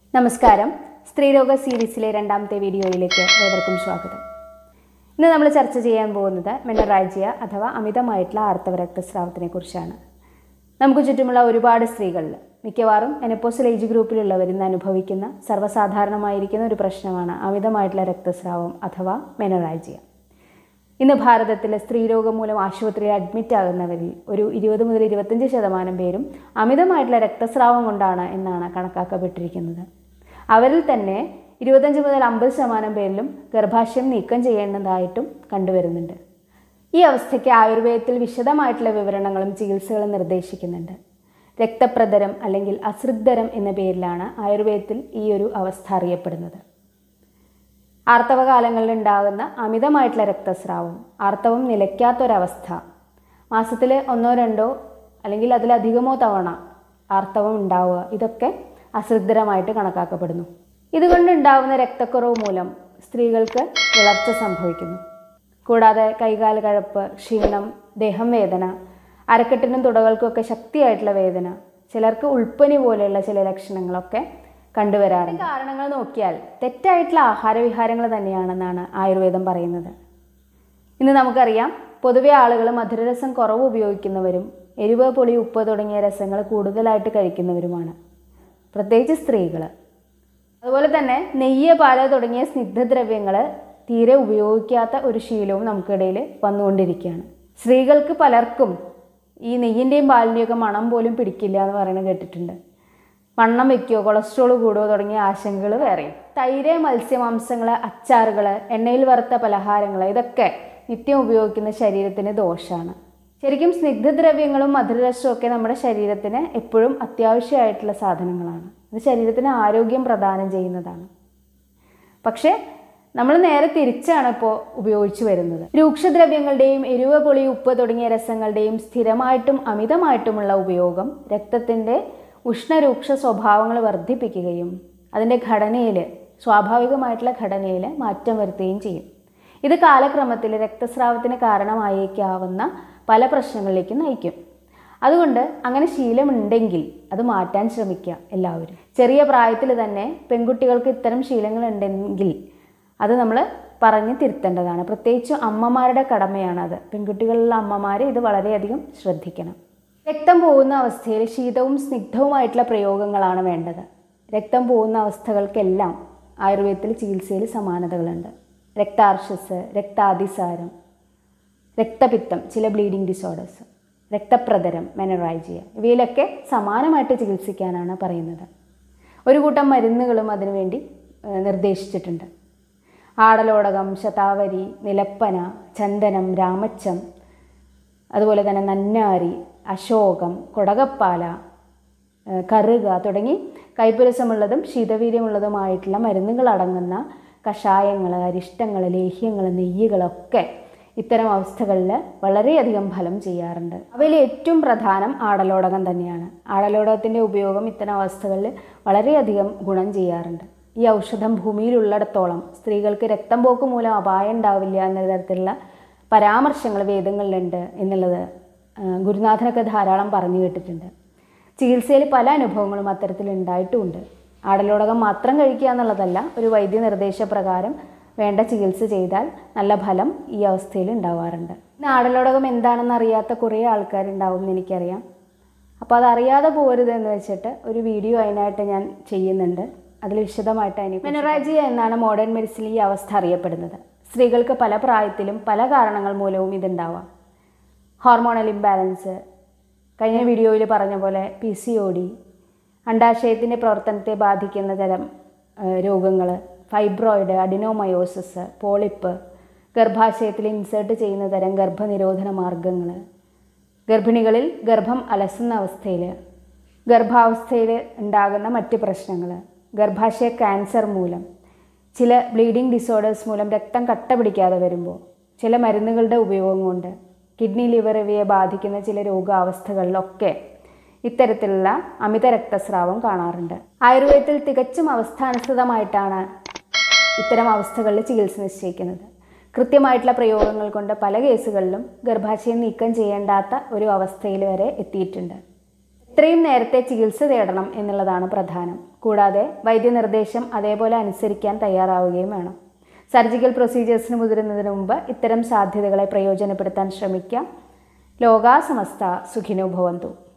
നമസ്കാരം സ്ത്രീരോഗ സീരീസിലെ രണ്ടാമത്തെ വീഡിയോയിലേക്ക് ഏവർക്കും സ്വാഗതം ഇന്ന് നമ്മൾ ചർച്ച ചെയ്യാൻ പോകുന്നത് മെനറാജിയ അഥവാ അമിതമായിട്ടുള്ള ആർത്തവ രക്തസ്രാവത്തിനെ കുറിച്ചാണ് നമുക്ക് ചുറ്റുമുള്ള ഒരുപാട് സ്ത്രീകളിൽ മിക്കവാറും മെനപ്പോസൽ ഏജ് ഗ്രൂപ്പിലുള്ളവർ ഇന്ന് അനുഭവിക്കുന്ന സർവ്വസാധാരണമായിരിക്കുന്ന ഒരു പ്രശ്നമാണ് അമിതമായിട്ടുള്ള രക്തസ്രാവം അഥവാ മെനറാജിയ ഇന്ന് ഭാരതത്തിൽ സ്ത്രീരോഗം മൂലം ആശുപത്രിയിൽ അഡ്മിറ്റ് ആകുന്നവരിൽ ഒരു ഇരുപത് മുതൽ ഇരുപത്തഞ്ച് ശതമാനം പേരും അമിതമായിട്ടുള്ള രക്തസ്രാവം കൊണ്ടാണ് എന്നാണ് കണക്കാക്കപ്പെട്ടിരിക്കുന്നത് അവരിൽ തന്നെ ഇരുപത്തഞ്ച് മുതൽ അമ്പത് ശതമാനം പേരിലും ഗർഭാശയം നീക്കം ചെയ്യേണ്ടതായിട്ടും കണ്ടുവരുന്നുണ്ട് ഈ അവസ്ഥയ്ക്ക് ആയുർവേദത്തിൽ വിശദമായിട്ടുള്ള വിവരണങ്ങളും ചികിത്സകളും നിർദ്ദേശിക്കുന്നുണ്ട് രക്തപ്രതരം അല്ലെങ്കിൽ അസൃഗ്ധരം എന്ന പേരിലാണ് ആയുർവേദത്തിൽ ഈ ഒരു അവസ്ഥ അറിയപ്പെടുന്നത് ആർത്തവകാലങ്ങളിൽ ഉണ്ടാകുന്ന അമിതമായിട്ടുള്ള രക്തസ്രാവം ആർത്തവം നിലയ്ക്കാത്തൊരവസ്ഥ മാസത്തിൽ ഒന്നോ രണ്ടോ അല്ലെങ്കിൽ അതിലധികമോ തവണ ആർത്തവം ഉണ്ടാവുക ഇതൊക്കെ അശ്രദ്ധരമായിട്ട് കണക്കാക്കപ്പെടുന്നു ഇതുകൊണ്ടുണ്ടാവുന്ന രക്തക്കുറവ് മൂലം സ്ത്രീകൾക്ക് വിളർച്ച സംഭവിക്കുന്നു കൂടാതെ കൈകാൽ കഴപ്പ് ക്ഷീണം ദേഹം വേദന അരക്കെട്ടിനും തുടകൾക്കുമൊക്കെ ശക്തിയായിട്ടുള്ള വേദന ചിലർക്ക് ഉൾപ്പനി പോലെയുള്ള ചില ലക്ഷണങ്ങളൊക്കെ കണ്ടുവരാറുണ്ട് കാരണങ്ങൾ നോക്കിയാൽ തെറ്റായിട്ടുള്ള ആഹാരവിഹാരങ്ങൾ തന്നെയാണെന്നാണ് ആയുർവേദം പറയുന്നത് ഇന്ന് നമുക്കറിയാം പൊതുവെ ആളുകൾ മധുരരസം കുറവ് ഉപയോഗിക്കുന്നവരും എരിവ് പുളി ഉപ്പ് തുടങ്ങിയ രസങ്ങൾ കൂടുതലായിട്ട് കഴിക്കുന്നവരുമാണ് പ്രത്യേകിച്ച് സ്ത്രീകൾ അതുപോലെ തന്നെ നെയ്യ് പാല് തുടങ്ങിയ സ്നിഗ്ധദ്രവ്യങ്ങൾ തീരെ ഉപയോഗിക്കാത്ത ഒരു ശീലവും നമുക്കിടയിൽ വന്നുകൊണ്ടിരിക്കുകയാണ് സ്ത്രീകൾക്ക് പലർക്കും ഈ നെയ്യിൻ്റെയും പാലിൻ്റെയും ഒക്കെ മണം പോലും പിടിക്കില്ല എന്ന് പറയുന്നത് കേട്ടിട്ടുണ്ട് വണ്ണം വെക്കുകയോ കൊളസ്ട്രോൾ കൂടുകയോ തുടങ്ങിയ ആശങ്കകൾ വേറെയും തൈര് മത്സ്യമാംസങ്ങൾ അച്ചാറുകൾ എണ്ണയിൽ വറുത്ത പലഹാരങ്ങൾ ഇതൊക്കെ നിത്യം ഉപയോഗിക്കുന്ന ശരീരത്തിന് ദോഷമാണ് ശരിക്കും സ്നിഗ്ധദ്രവ്യങ്ങളും മധുരരസവും ഒക്കെ നമ്മുടെ ശരീരത്തിന് എപ്പോഴും അത്യാവശ്യമായിട്ടുള്ള സാധനങ്ങളാണ് ഇത് ശരീരത്തിന് ആരോഗ്യം പ്രദാനം ചെയ്യുന്നതാണ് പക്ഷേ നമ്മൾ നേരെ തിരിച്ചാണ് ഇപ്പോൾ ഉപയോഗിച്ചു വരുന്നത് രൂക്ഷദ്രവ്യങ്ങളുടെയും എരിവ് പൊളി ഉപ്പ് തുടങ്ങിയ രസങ്ങളുടെയും സ്ഥിരമായിട്ടും അമിതമായിട്ടുമുള്ള ഉപയോഗം രക്തത്തിൻ്റെ ഉഷ്ണരൂക്ഷ സ്വഭാവങ്ങൾ വർദ്ധിപ്പിക്കുകയും അതിൻ്റെ ഘടനയിൽ സ്വാഭാവികമായിട്ടുള്ള ഘടനയിൽ മാറ്റം വരുത്തുകയും ചെയ്യും ഇത് കാലക്രമത്തിൽ രക്തസ്രാവത്തിന് കാരണമായേക്കാവുന്ന പല പ്രശ്നങ്ങളിലേക്ക് നയിക്കും അതുകൊണ്ട് അങ്ങനെ ശീലമുണ്ടെങ്കിൽ അത് മാറ്റാൻ ശ്രമിക്കുക എല്ലാവരും ചെറിയ പ്രായത്തിൽ തന്നെ പെൺകുട്ടികൾക്ക് ഇത്തരം ശീലങ്ങൾ ഉണ്ടെങ്കിൽ അത് നമ്മൾ പറഞ്ഞ് തിരുത്തേണ്ടതാണ് പ്രത്യേകിച്ച് അമ്മമാരുടെ കടമയാണത് പെൺകുട്ടികളുള്ള അമ്മമാർ ഇത് വളരെയധികം ശ്രദ്ധിക്കണം രക്തം പോകുന്ന അവസ്ഥയിൽ ശീതവും സ്നിഗ്ധവുമായിട്ടുള്ള പ്രയോഗങ്ങളാണ് വേണ്ടത് രക്തം പോകുന്ന അവസ്ഥകൾക്കെല്ലാം ആയുർവേദത്തിൽ ചികിത്സയിൽ സമാനതകളുണ്ട് രക്താർഷസ് രക്താതിസാരം രക്തപിത്തം ചില ബ്ലീഡിംഗ് ഡിസോർഡേഴ്സ് രക്തപ്രതരം മെനറൈജിയ ഇവയിലൊക്കെ സമാനമായിട്ട് ചികിത്സിക്കാനാണ് പറയുന്നത് ഒരു കൂട്ടം മരുന്നുകളും അതിനുവേണ്ടി ഏഹ്, നിർദ്ദേശിച്ചിട്ടുണ്ട് ആടലോടകം ശതാവരി നിലപ്പന ചന്ദനം രാമച്ചം അതുപോലെ തന്നെ നന്നാരി അശോകം കൊടകപ്പാല ഏഹ് കറുക തുടങ്ങി കൈപ്പുരസമുള്ളതും ശീതവീര്യമുള്ളതുമായിട്ടുള്ള മരുന്നുകൾ അടങ്ങുന്ന കഷായങ്ങൾ അരിഷ്ടങ്ങൾ ലേഹ്യങ്ങൾ നെയ്യുകളൊക്കെ ഇത്തരം അവസ്ഥകളിൽ വളരെയധികം ഫലം ചെയ്യാറുണ്ട് അവയിൽ ഏറ്റവും പ്രധാനം ആടലോടകം തന്നെയാണ് ആടലോടകത്തിൻ്റെ ഉപയോഗം ഇത്തരം അവസ്ഥകളിൽ വളരെയധികം ഗുണം ചെയ്യാറുണ്ട് ഈ ഔഷധം ഭൂമിയിലുള്ളിടത്തോളം സ്ത്രീകൾക്ക് രക്തം പോക്ക് മൂലം അപായം ഉണ്ടാവില്ല എന്ന തരത്തിലുള്ള പരാമർശങ്ങൾ വേദങ്ങളിലുണ്ട് എന്നുള്ളത് ആ, ഗുരുനാഥനൊക്കെ ധാരാളം പറഞ്ഞു കേട്ടിട്ടുണ്ട് ചികിത്സയിൽ പല അനുഭവങ്ങളും അത്തരത്തിൽ ഉണ്ടായിട്ടുമുണ്ട് ആടലോടകം മാത്രം കഴിക്കുക എന്നുള്ളതല്ല ഒരു വൈദ്യ നിർദ്ദേശപ്രകാരം വേണ്ട ചികിത്സ ചെയ്താൽ നല്ല ഫലം ഈ അവസ്ഥയിൽ ഉണ്ടാവാറുണ്ട് ഇന്ന് ആടലോടകം എന്താണെന്ന് അറിയാത്ത കുറേ ആൾക്കാരുണ്ടാവും എന്ന് എനിക്കറിയാം അപ്പോൾ അതറിയാതെ പോരുത് എന്ന് വെച്ചിട്ട് ഒരു വീഡിയോ അതിനായിട്ട് ഞാൻ ചെയ്യുന്നുണ്ട് അതിൽ വിശദമായിട്ട് അതിനെ മെനറാജിയ എന്നാണ് മോഡേൺ മെഡിസിനിൽ ഈ അവസ്ഥ അറിയപ്പെടുന്നത് സ്ത്രീകൾക്ക് പല പ്രായത്തിലും പല കാരണങ്ങൾ മൂലവും ഇതുണ്ടാവാം ഹോർമോണൽ ഇംബാലൻസ് കഴിഞ്ഞ വീഡിയോയിൽ പറഞ്ഞ പോലെ പി സി ഒ ഡി അണ്ടാശയത്തിൻ്റെ പ്രവർത്തനത്തെ ബാധിക്കുന്ന തരം രോഗങ്ങൾ ഫൈബ്രോയിഡ് അഡിനോമയോസിസ് പോളിപ്പ് ഗർഭാശയത്തിൽ ഇൻസേർട്ട് ചെയ്യുന്ന തരം ഗർഭനിരോധന മാർഗങ്ങൾ ഗർഭിണികളിൽ ഗർഭം അലസുന്ന അവസ്ഥയിൽ ഗർഭാവസ്ഥയിൽ ഉണ്ടാകുന്ന മറ്റ് പ്രശ്നങ്ങൾ ഗർഭാശയ ക്യാൻസർ മൂലം ചില ബ്ലീഡിംഗ് ഡിസോർഡേഴ്സ് മൂലം രക്തം കട്ട പിടിക്കാതെ വരുമ്പോൾ ചില മരുന്നുകളുടെ ഉപയോഗം കൊണ്ട് കിഡ്നി ലിവർ ഇവയെ ബാധിക്കുന്ന ചില രോഗാവസ്ഥകളിലൊക്കെ ഇത്തരത്തിലുള്ള അമിത രക്തസ്രാവം കാണാറുണ്ട് ആയുർവേദത്തിൽ തികച്ചും അവസ്ഥാനുസൃതമായിട്ടാണ് ഇത്തരം അവസ്ഥകളിൽ ചികിത്സ നിശ്ചയിക്കുന്നത് കൃത്യമായിട്ടുള്ള പ്രയോഗങ്ങൾ കൊണ്ട് പല കേസുകളിലും ഗർഭാശയം നീക്കം ചെയ്യേണ്ടാത്ത ഒരു അവസ്ഥയിൽ വരെ എത്തിയിട്ടുണ്ട് എത്രയും നേരത്തെ ചികിത്സ തേടണം എന്നുള്ളതാണ് പ്രധാനം കൂടാതെ വൈദ്യനിർദ്ദേശം അതേപോലെ അനുസരിക്കാൻ തയ്യാറാവുകയും വേണം സർജിക്കൽ പ്രൊസീജിയേഴ്സിന് മുതിരുന്നതിന് മുമ്പ് ഇത്തരം സാധ്യതകളെ പ്രയോജനപ്പെടുത്താൻ ശ്രമിക്കാം ലോകാസമസ്ത സുഖിനോ ഭവന്തു